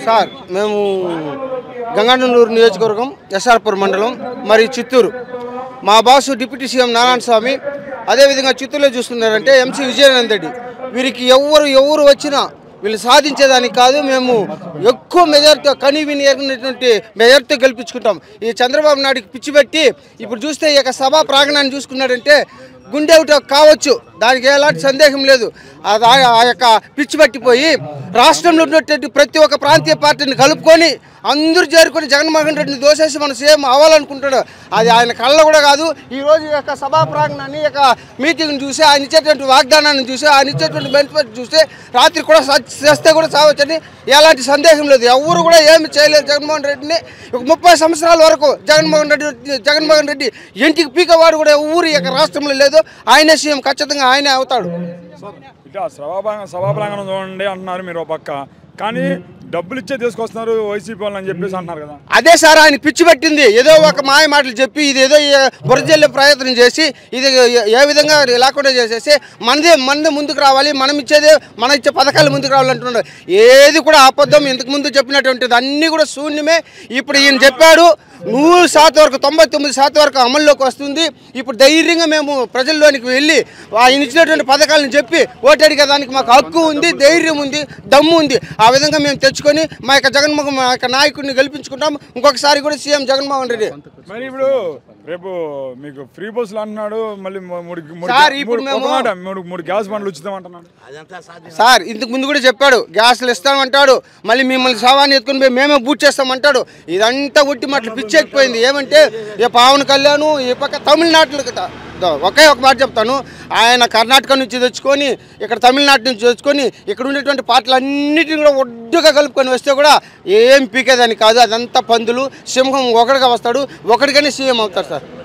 sir మేము గంగానల్లూరు నియోజకవర్గం ఎస్ఆర్పురం మండలం మరియు చిత్తూరు మా boss deputy CM Narayana Swamy అదేవిధంగా చిత్తూరులో చూస్తున్నారంటే ఎంసీ విజయానంద్ రెడ్డి వీరికి ఎవరు ఎవరు వచ్చినా వీళ్ళు సాధించేదానికి కాదు మేము ఎక్కువ మెజార్టీ కని విని ఎరిగినటువంటి మెజార్టీతో గెలిపించుకుంటాం ఈ చంద్రబాబు నాయుడుకి పిచ్చి పెట్టి ఇప్పుడు చూస్తే ఈ యొక్క సభా ప్రాంగణాన్ని చూసుకున్నాడంటే గుండె ఒకటి కావచ్చు దానికి ఎలాంటి సందేహం లేదు అది ఆ ఆ యొక్క పిచ్చి పట్టిపోయి రాష్ట్రంలో ఉన్నటువంటి ప్రతి ఒక్క ప్రాంతీయ పార్టీని కలుపుకొని అందరూ చేరుకొని జగన్మోహన్ రెడ్డిని దోసేసి మనం సీఎం అవ్వాలనుకుంటాడు అది ఆయన కళ్ళ కూడా కాదు ఈ రోజు ఈ యొక్క సభా ప్రాంగణాన్ని ఈ యొక్క మీటింగ్ చూసి ఆయన ఇచ్చేటువంటి వాగ్దానాన్ని చూసి ఆయన ఇచ్చేటువంటి బెనిఫిట్ చూసి రాత్రి కూడా స- చేస్తే కూడా చావచ్చని ఎలాంటి సందేహం లేదు ఎవరు కూడా ఏమి చేయలేదు జగన్మోహన్ రెడ్డిని ఒక ముప్పై సంవత్సరాల వరకు జగన్మోహన్ రెడ్డి జగన్మోహన్ రెడ్డి ఇంటికి పీకవాడు కూడా ఊరు ఈ యొక్క రాష్ట్రంలో లేదు ఆయనే సీఎం ఖచ్చితంగా ఆయనే అవుతాడు ఇట్లా సభా సభా ప్రాంగణం చూడండి అంటున్నారు మీరు ఒక పక్క కానీ డబ్బులు ఇచ్చే తీసుకొస్తున్నారు వైసీపీ వాళ్ళు అని చెప్పేసి అంటున్నారు కదా అదే సార్ ఆయన పిచ్చి పెట్టింది ఏదో ఒక మాయ మాటలు చెప్పి ఇది ఏదో బురజల్లే ప్రయత్నం చేసి ఇది ఏ- ఏ విధంగా లేకుండా చేసేసి మనదే మనదే ముందుకు రావాలి మనం ఇచ్చేదే మన ఇచ్చే పథకాలు ముందుకు రావాలంటున్నారు ఏది కూడా అబద్ధం ఇంతకు ముందు చెప్పినటువంటిది అన్నీ కూడా శూన్యమే ఇప్పుడు ఈయన చెప్పాడు నూరు శాతం వరకు తొంభై తొమ్మిది శాతం వరకు అమల్లోకి వస్తుంది ఇప్పుడు ధైర్యంగా మేము ప్రజల్లోనికి వెళ్ళి ఆయన ఇచ్చినటువంటి పథకాలను చెప్పి ఓటడిగే దానికి మాకు హక్కు ఉంది ధైర్యం ఉంది దమ్ము ఉంది ఆ విధంగా మేము తెచ్చుకొని మా యొక్క జగన్మోహన్ మా యొక్క నాయకుడిని గెలిపించుకుంటాం ఇంకొకసారి కూడా సీఎం జగన్మోహన్ రెడ్డి మరి ఇప్పుడు రేపు మీకు ఫ్రీ బస్సులు అంటున్నాడు మళ్ళీ మూ- మూడు మూడు సార్, ఇప్పుడు మూడు- మేము- ఒక మాట, మూడు మూడు గ్యాస్ బండ్లు ఉచితం అంటున్నాడు సార్ ఇంతకు ముందు కూడా చెప్పాడు గ్యాస్లు ఇస్తామంటాడు మళ్ళీ మిమ్మల్ని శవాన్ని ఎత్తుకుని పోయి మేమే బూట్ చేస్తామంటాడు ఇదంతా ఉట్టి మాటలు పిచ్చెక్కిపోయింది ఏమంటే ఈ పవన్ కళ్యాణ్ ఈ పక్క తమిళనాడులో కదా దో, ఒకే ఒక మాట చెప్తాను ఆయన కర్ణాటక నుంచి తెచ్చుకొని ఇక్కడ తమిళనాడు నుంచి తెచ్చుకొని ఇక్కడ ఉండేటువంటి పాటలు అన్నిటిని కూడా ఒడ్డుగా కలుపుకొని వస్తే కూడా ఏం పీకేదని కాదు అదంతా పందులు సింహం ఒకటిగా వస్తాడు ఒకటిగానే సీఎం అవుతారు సార్